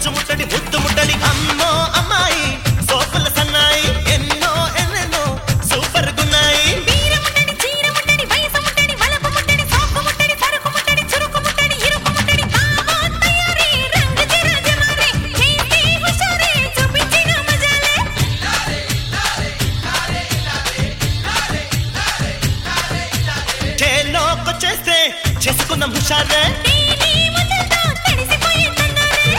మోచు ముట్టడి ముద్దు ముట్టడి అమ్మో అమ్మాయి సోపుల సన్నాయి ఎన్నో ఎన్నెన్నో సూపర్ గున్నాయి వీర ముట్టడి చీర ముట్టడి వయసు ముట్టడి వలపు ముట్టడి సోకు ముట్టడి సరుకు ముట్టడి చురుకు ముట్టడి ఇరుకు ముట్టడి బావో తయారీ రంగు చిరాజమారే చేసి హుషారే చూపించిన మజాలే చేలోకొచ్చేస్తే చేసుకున్న హుషారే నీలి ముద్దతో తడిసిపోయే తన్నారే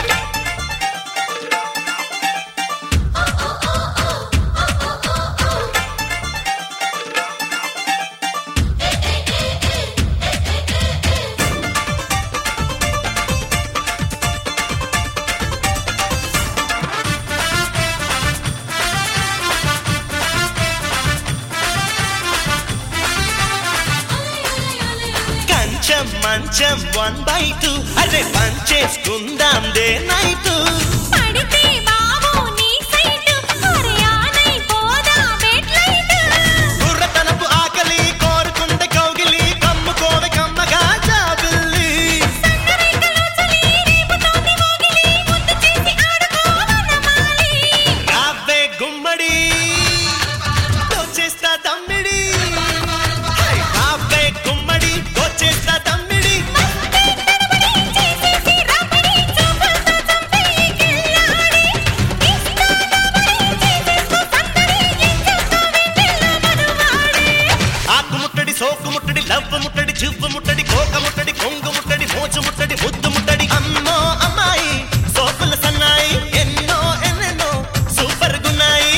కంచం మంచం వన్ బై టూ అరే పంచేసుకుందాం డే నైట్ పడితే బావో నీ సైటు అరే ఆనై పోదా బెడ్ లైట్ గుర్రతనపు ఆకలి కోరుకుంటే కౌగిలి కమ్ముకోవే కమ్మగా జాబిల్లి సన్నరేఖలో చలి రేపుతోంది మోగిలి ముద్దు చేసి ఆడుకోవనమాలి రావే గుమ్మడి దోచేస్తా తమ్మిడి హై, రావే గుమ్మడి దోచేస్తా తమ్మిడి చేసేసి రాపిడి చూపులతో చంపేయి గిల్లాడి ఇస్తానమని చేసేసుకో సందడి ఎంచేస్తో వెన్నెల మనువాడి ఆకు ముట్టడి సోకు ముట్టడి లవ్వ ముట్టడి జివ్వ ముట్టడి కోక ముట్టడి కొంగు ముట్టడి మోచు ముట్టడి ముద్దు ముట్టడి అమ్మో అమ్మాయి సోపుల సన్నాయి ఎన్నో ఎన్నెన్నో సూపర్ గున్నాయి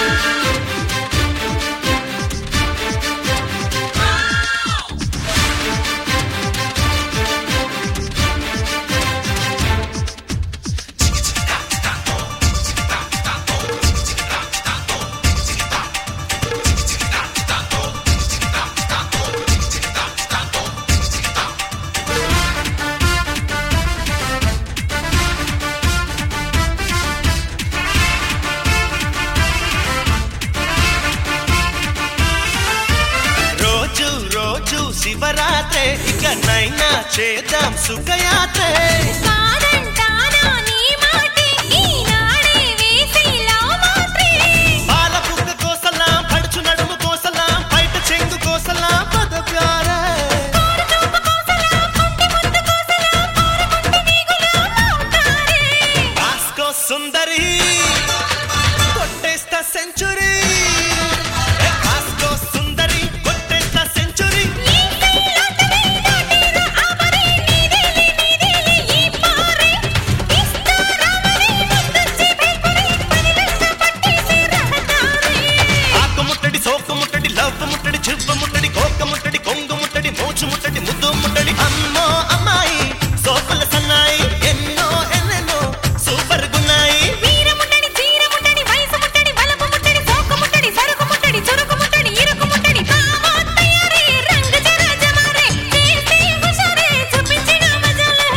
రోజు రోజు శివరాత్రే ఇక నైనా చేద్దాం సుఖయాత్రే కాదంటానా నీ మాటే ఈనాడే వేసి లవ్ మాత్రే పాల బుగ్గ కోసలా పడుచు నడుము కోసలా బయట చెంగు కోసలా పద ప్యారే చూపు కోసలా కొంటి ముద్దు కోసలా కోరుకుంటే నీగులా అవుతారే కాస్కో సుందరి కొట్టేస్తా సెంచురీ కాస్కో సుందరి కొట్టేస్తా సెంచురీ ఈ కైలాసమే దాటేరా ఆమరే నీదేలే నీదేలే ఈ పారే ఇస్తారామరే ముద్దొచ్చి భయపడే పనిలెక్క పట్టేసి రహదారే ఆకు ముట్టడి సోకు ముట్టడి లవ్ ముట్టడి జివ్వ ముట్టడి కోక ముట్టడి కొంగు ముట్టడి మోచు ముట్టడి ముద్దు ముట్టడి అమ్మో అమ్మాయి సోపుల సన్నాయి ఎన్నో ఎన్నెన్నో సూపర్ గున్నాయి వీర ముట్టడి చీర ముట్టడి వయసు ముట్టడి వలపు ముట్టడి సోకు ముట్టడి సరుకు ముట్టడి చురుకు ముట్టడి ఇరుకు ముట్టడి బావో తయారీ రంగు జరాజమారే చేసి హుషారే చూపించిన మజాలే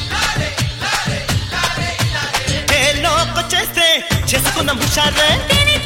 ఏ లోకొచ్చేస్తే చేసుకున్న హుషారే తేనె